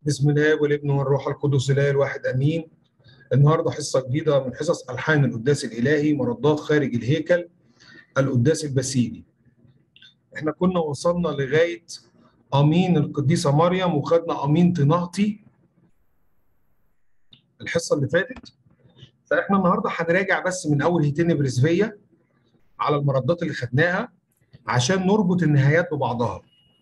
بسم الله والابن والروح القدس الاله الواحد امين النهارده حصه جديده من حصص الحان القداس الالهي مردات خارج الهيكل القداس البسيلي احنا كنا وصلنا لغايه امين القديسه مريم وخدنا امين طناهتي الحصه اللي فاتت فاحنا النهارده هنراجع بس من اول هيتين برزفيه على المردات اللي خدناها عشان نربط النهايات ببعضها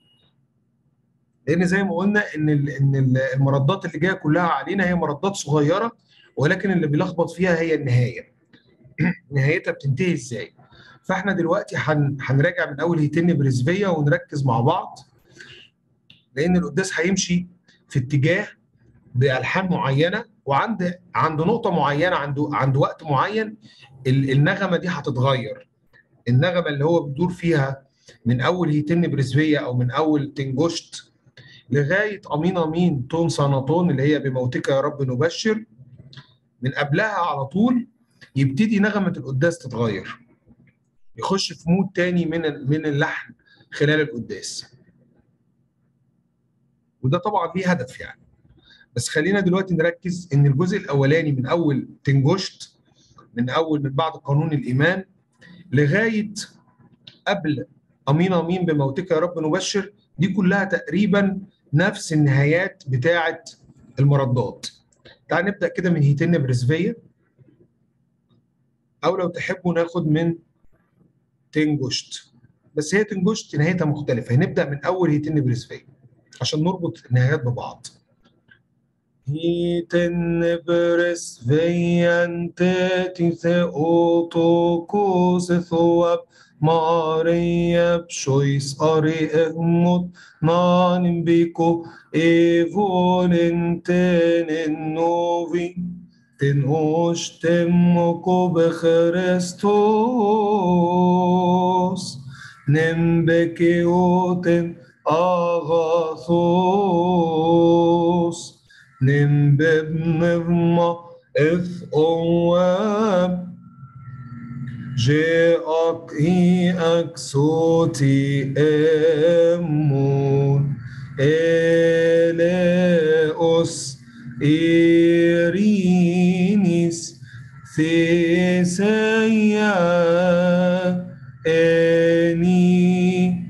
لان زي ما قلنا ان ان المردات اللي جايه كلها علينا هي مردات صغيره ولكن اللي بيلخبط فيها هي النهايه نهايتها بتنتهي ازاي فاحنا دلوقتي هن... هنراجع من اول هيتين برزفيه ونركز مع بعض لان القداس هيمشي في اتجاه بالحان معينه وعند عند نقطه معينه عند عند وقت معين النغمه دي هتتغير النغمه اللي هو بيدور فيها من اول هيتين برزفيه او من اول تنجشت لغايه امين امين تون سنتون اللي هي بموتك يا رب نبشر من قبلها على طول يبتدي نغمه القداس تتغير يخش في مود تاني من من اللحن خلال القداس وده طبعا ليه هدف يعني بس خلينا دلوقتي نركز ان الجزء الاولاني من اول تنجشت من اول من بعد قانون الايمان لغايه قبل امين امين بموتك يا رب نبشر دي كلها تقريبا نفس النهايات بتاعه المردات تعال نبدا كده من هيتين برزفيه او لو تحبوا ناخد من تنجشت بس هي تنجشت نهايتها مختلفه هنبدا من اول هيتين برزفيه عشان نربط النهايات ببعض هيتن برزفيان تاتي ثيوتوكوس ثواب Maria psois are egmot nanim biko e volenten en novi ten ostemoko bechrestos nem bekeoten agathos nem bebnevma eth oab جاءك إياك صوتي أمون إليوس إيرينيس ثيسيا أني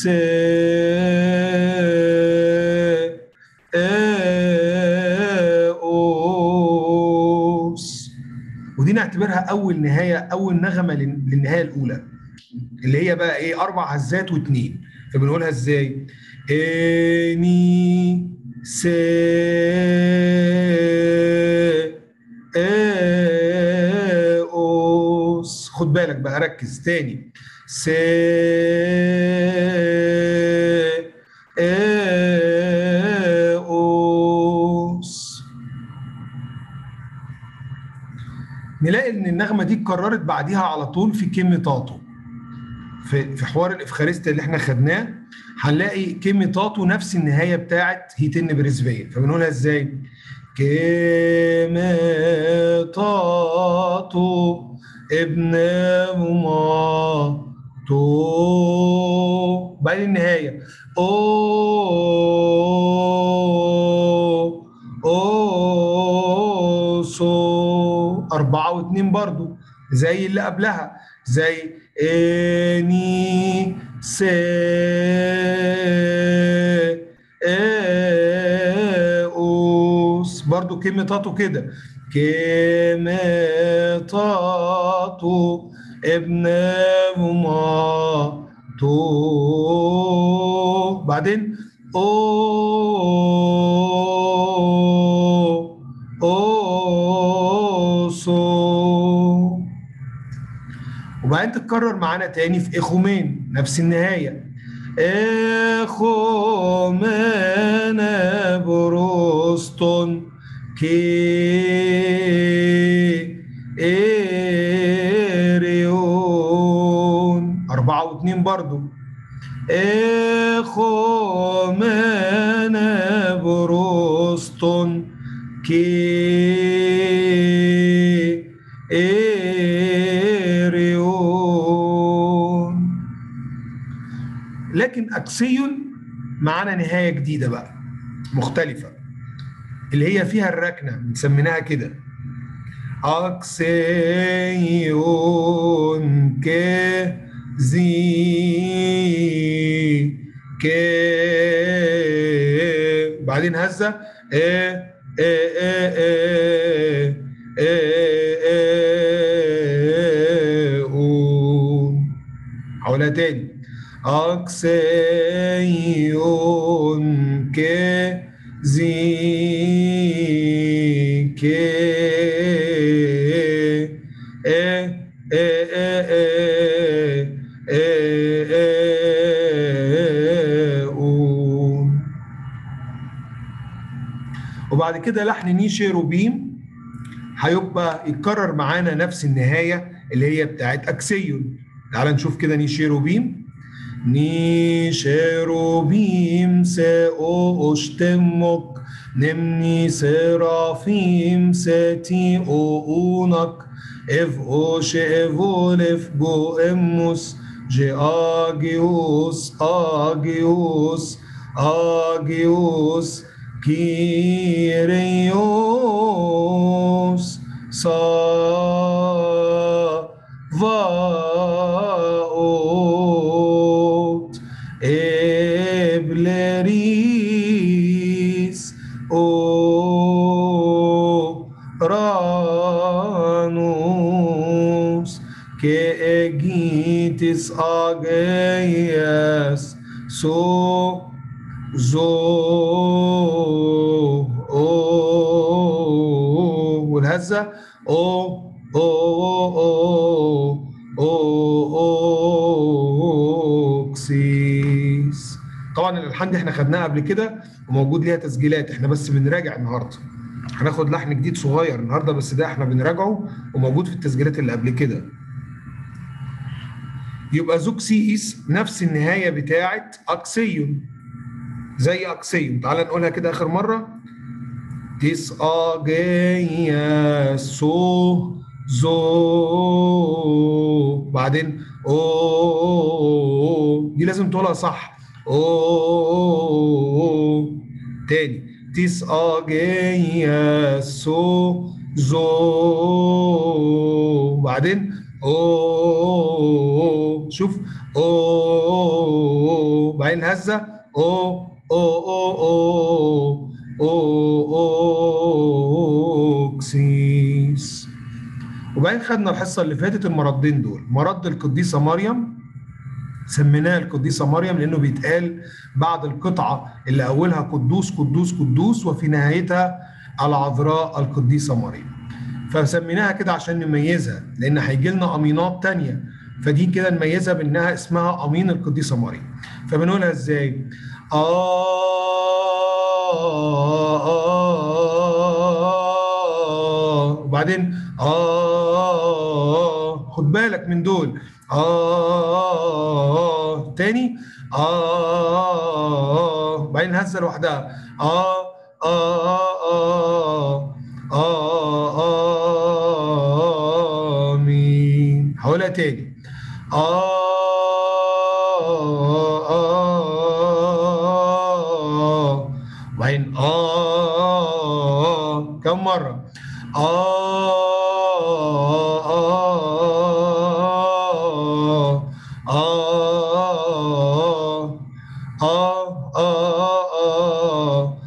ودي نعتبرها اول نهايه اول نغمه للنهايه الاولى اللي هي بقى ايه اربع هزات واثنين فبنقولها ازاي اني س اوس خد بالك بقى ركز تاني س نلاقي ان النغمه دي اتكررت بعديها على طول في كيمي تاتو في في حوار الافخارستيا اللي احنا خدناه هنلاقي كيمي تاتو نفس النهايه بتاعت هيتن برزفيه فبنقولها ازاي؟ كيمي تاتو ابن ماما تو بعدين النهايه او او سو أربعة واثنين برضو زي اللي قبلها زي اني س اوس برضو كلمة تاتو كده كلمة تاتو ابن ماما تو بعدين او او سو وبعدين تتكرر معانا تاني في اخومين نفس النهايه اخومين بروستون كي إيريون أربعة واثنين برضو اخومين بروستون كي إيريون لكن اكسيون معانا نهايه جديده بقى مختلفه اللي هي فيها الركنه مسميناها كده أكسيون كزي كي بعدين هزة إيه إيه إيه إيه إيه إيه أون حولها تاني أكسيون كزي كي إيه إيه إيه إيه إيه أون وبعد كده لحن نيشي روبيم هيبقى يتكرر معانا نفس النهاية اللي هي بتاعت أكسيون تعال نشوف كده نيشيروبيم نيشيروبيم سأو أشتمك نمني سرافيم ساتي أونك إف أوش إفولف جو إموس جي آجيوس آجيوس آجيوس كيريوس صافاوت إبلريس أو رانوس كأجيتس أجياس سو زو أو والهزة أو أو أو أو أوكسيس طبعا الالحان دي احنا خدناها قبل كده وموجود ليها تسجيلات احنا بس بنراجع النهارده هناخد لحن جديد صغير النهارده بس ده احنا بنراجعه وموجود في التسجيلات اللي قبل كده يبقى زوكسيس نفس النهايه بتاعت اكسيون زي اكسيون تعال نقولها كده اخر مره تس اجيا سو زو بعدين او دي لازم تقولها صح او تاني تس اجيا سو زو بعدين او شوف او بعدين هزه او او او او او اوكسيس وبعدين خدنا الحصه اللي فاتت المردين دول مرد القديسه مريم سميناه القديسه مريم لانه بيتقال بعد القطعه اللي اولها قدوس قدوس قدوس وفي نهايتها العذراء القديسه مريم فسميناها كده عشان نميزها لان هيجي لنا امينات تانية فدي كده نميزها بانها اسمها امين القديسه مريم فبنقولها ازاي؟ آه وبعدين آه خد بالك من دول آه تاني آه وبعدين هزة لوحدها آه آه آه آه آه آمين هقولها تاني آه آه وبعدين آه كم مرة آه آه آه آه آه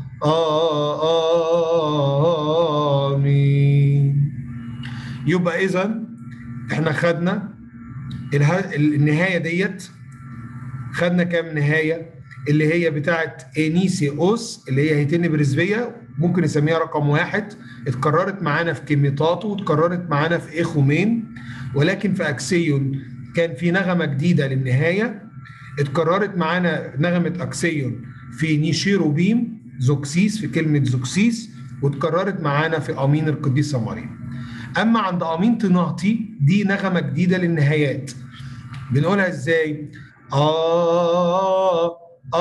آه آمين يبقى إذا إحنا خدنا اله- النهاية ديت خدنا كام نهاية اللي هي بتاعت انيسي اوس اللي هي هيتين برزبية ممكن نسميها رقم واحد اتكررت معانا في كيميتاتو واتكررت معانا في ايخومين ولكن في اكسيون كان في نغمة جديدة للنهاية اتكررت معانا نغمة اكسيون في نيشيرو بيم زوكسيس في كلمة زوكسيس واتكررت معانا في امين القديسة مريم اما عند امين تناطي دي نغمة جديدة للنهايات بنقولها ازاي؟ آه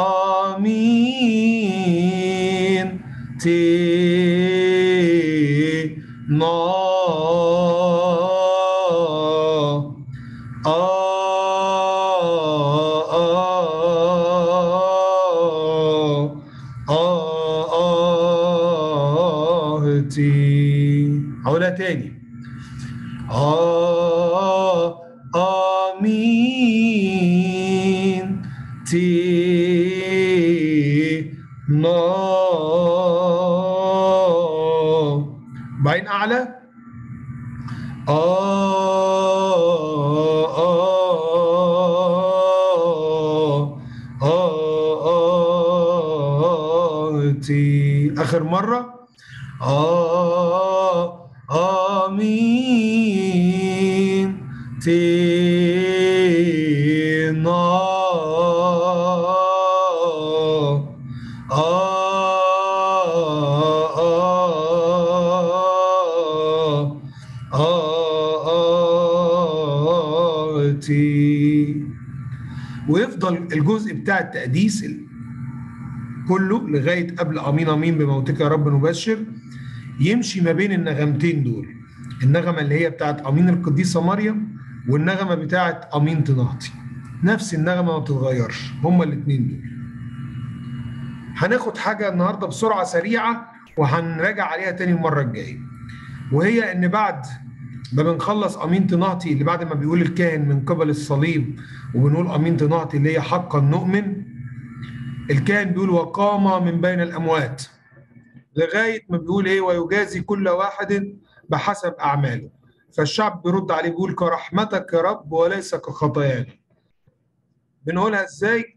آمين تي نا آه آه آه تاني آه آمين تي نا بعدين أعلى آه آه آه آه تي آخر مرة آه آمين تينا آه آه آه آه تي ويفضل الجزء بتاع التقديس كله لغايه قبل امين امين بموتك يا رب نبشر يمشي ما بين النغمتين دول النغمه اللي هي بتاعت امين القديسه مريم والنغمه بتاعت امين تناطي نفس النغمه ما بتتغيرش هما الاثنين دول هناخد حاجه النهارده بسرعه سريعه وهنراجع عليها تاني المره الجايه وهي ان بعد ما بنخلص امين تناطي اللي بعد ما بيقول الكاهن من قبل الصليب وبنقول امين تناطي اللي هي حقا نؤمن الكاهن بيقول وقام من بين الاموات لغايه ما بيقول ايه ويجازي كل واحد بحسب اعماله فالشعب بيرد عليه بيقول كرحمتك يا رب وليس كخطايانا بنقولها ازاي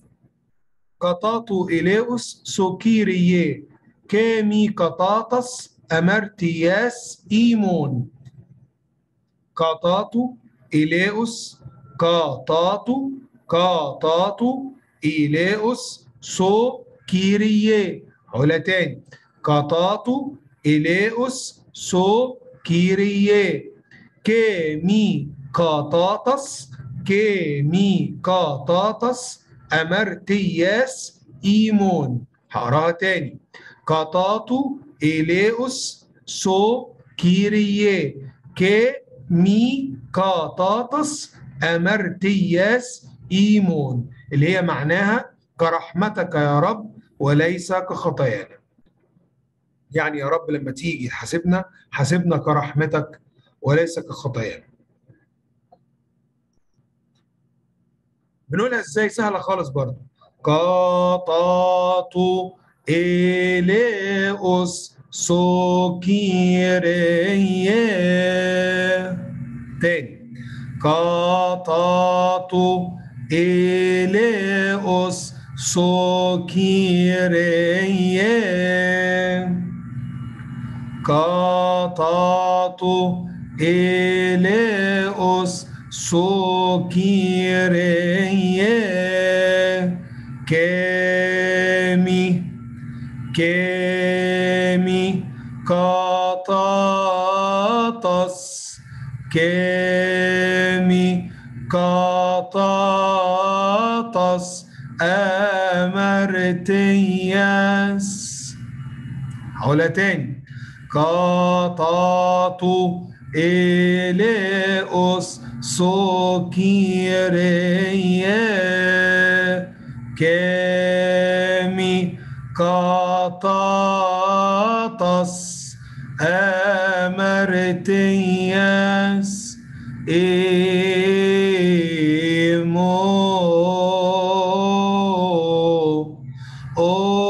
قطاطو إليوس سوكيريي كامي قطاطس أمرتياس إيمون قطاطو إليوس قطاطو قطاطو إليوس سو كيريي علا تاني قطاطو إليوس سو كيريي كامي قطاطس كامي قطاطس أمرتياس إيمون هقراها تاني قطاطو إليوس سو كيريي كي مي قطاطس أمرتياس إيمون اللي هي معناها كرحمتك يا رب وليس كخطايانا يعني يا رب لما تيجي حاسبنا حاسبنا كرحمتك وليس كخطايانا بنقولها ازاي سهله خالص برضه قطاطو إليوس سوكيريه تاني قطاطو إليوس سوكيريه قطاطو إليوس سوكيريه كامي كامي قطاطس كامي قطاطس أمرتياس هقولها تاني قطاطو إليوس سوكيريه كامي قطاطس أمرتياس إيمو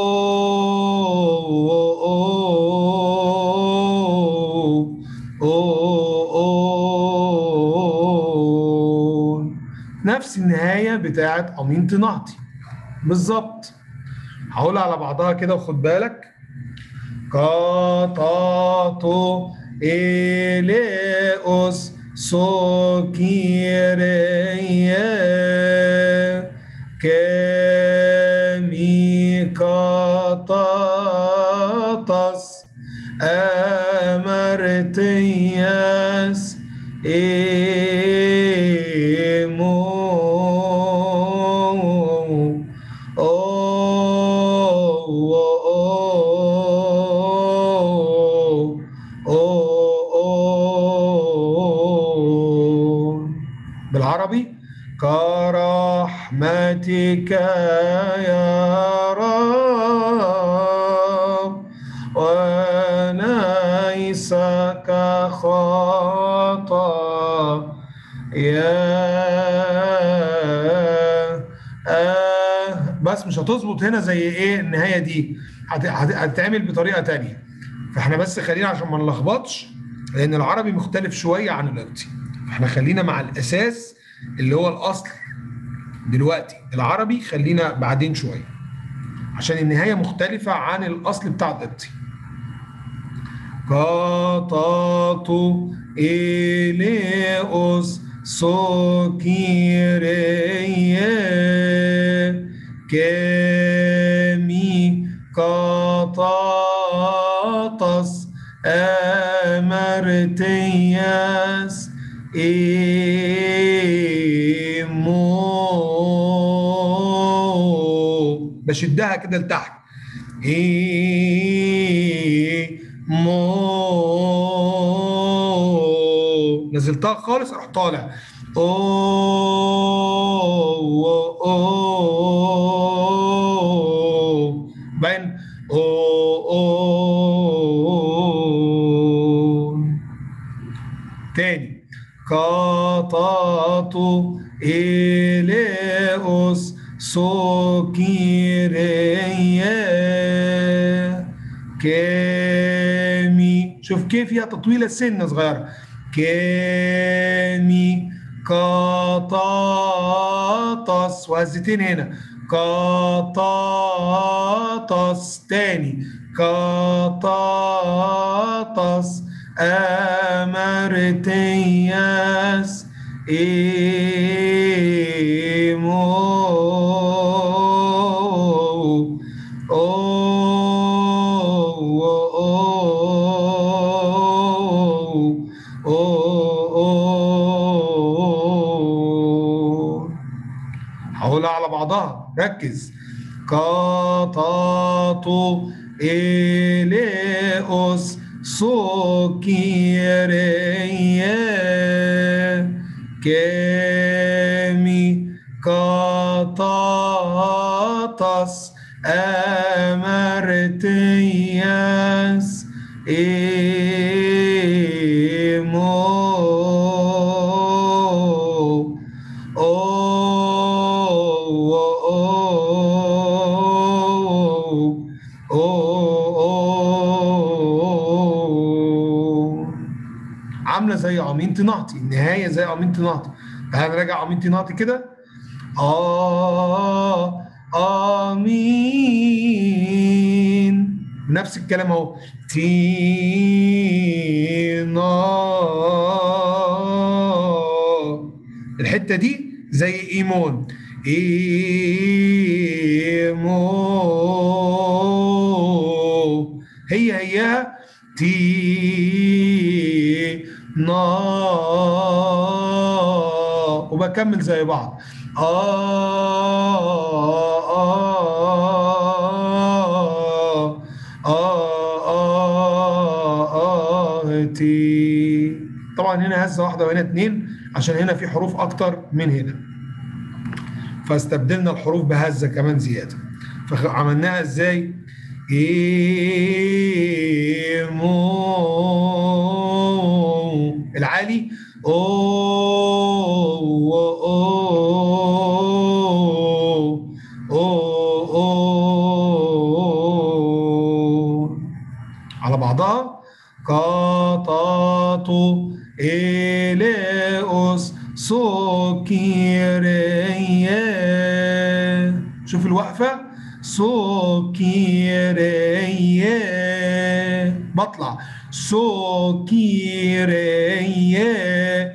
نفس النهاية بتاعت أمين تنعطي بالظبط هقولها على بعضها كده وخد بالك قطاطو إليوس سوكيريه كامي قطاطس أمرتياس إيمو بالعربي كرحمتك يا رب وليس كخطايانا خطا يا آه بس مش هتظبط هنا زي ايه النهايه دي هت- هت- هتتعمل بطريقه تانية فاحنا بس خلينا عشان ما نلخبطش لان العربي مختلف شويه عن القبطي فاحنا خلينا مع الاساس اللي هو الاصل دلوقتي العربي خلينا بعدين شويه عشان النهايه مختلفه عن الاصل بتاع القبطي قطعت إليوس سكيرية كمي قطعتس أمرتياس إيمو بشدها كده لتحت إيه مو نزلتها خالص اروح طالع او او باين او او تاني قطعت إليوس سكيرية كامي شوف كيف فيها تطويلة سنة صغيرة كامي قطاطس وهزتين هنا قطاطس تاني قطاطس أمرتياس إيمو هقولها على بعضها ركز قطعت إليوس سكيرية كمي قطعتس أمرتياس إيمو أو أو عامله زي عمين تناطي النهايه زي عمين تناطي تعال نراجع عمين تناطي كده آه آمين نفس الكلام اهو تينا الحته دي زي ايمون ايمو هي هيها تي نا وبكمل زي بعض آه آه آه آه آه تي طبعا هنا هزة واحدة وهنا اتنين عشان هنا في حروف أكتر من هنا فاستبدلنا الحروف بهزة كمان زيادة فعملناها ازاي؟ إيمو العالي أو أو أو أو على بعضها قطعت إليوس سكيرية شوف الوقفة سكيرية بطلع سكيرية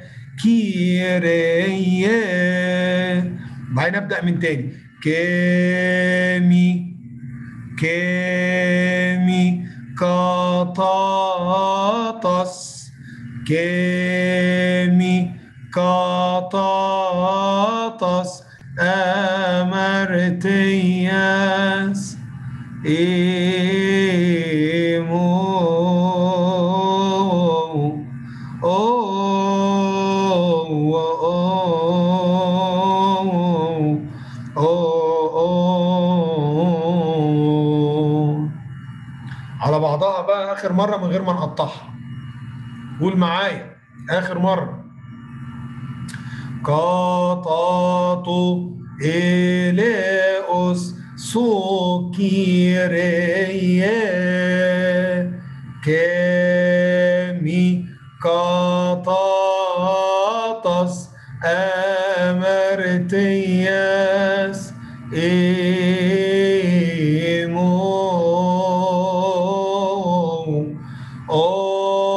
كيرية بعدين ابدأ من تاني كامي كامي قطاطس كامي قطاطس أمرتياس إيمو على بعضها بقى اخر مره من غير ما نقطعها قول معايا اخر مره كاتاتو إليوس سوكيريه كمي كاتاتس أمرتياس إيمو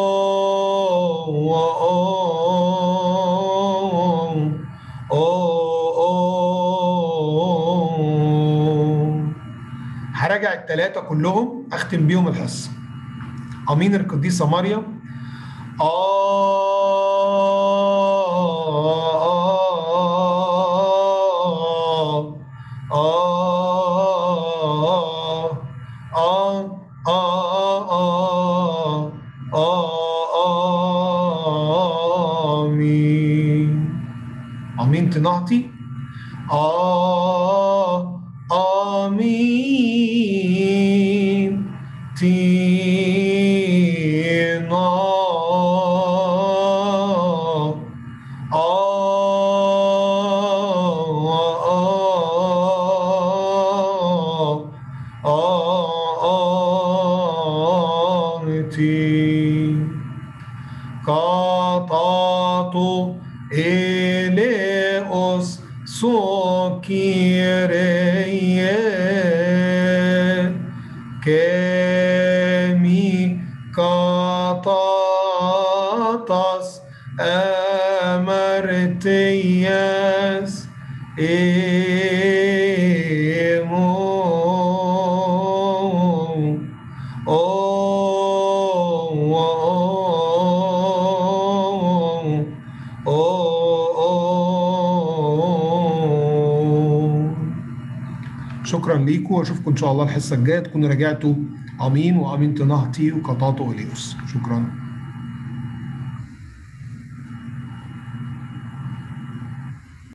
هراجع الثلاثة كلهم أختم بيهم الحصة أمين القديسة مريم آه آه آه آه آه آمين آمين تنعطي آه آمين تينا آه آه آمتي كاتاتو إليوس سوكيريه كمي كاتاتاس أمرتياس إيمو شكرا ليكم واشوفكم ان شاء الله الحصه الجايه تكونوا راجعتوا امين وامين تنهتي وقطعتوا اليوس شكرا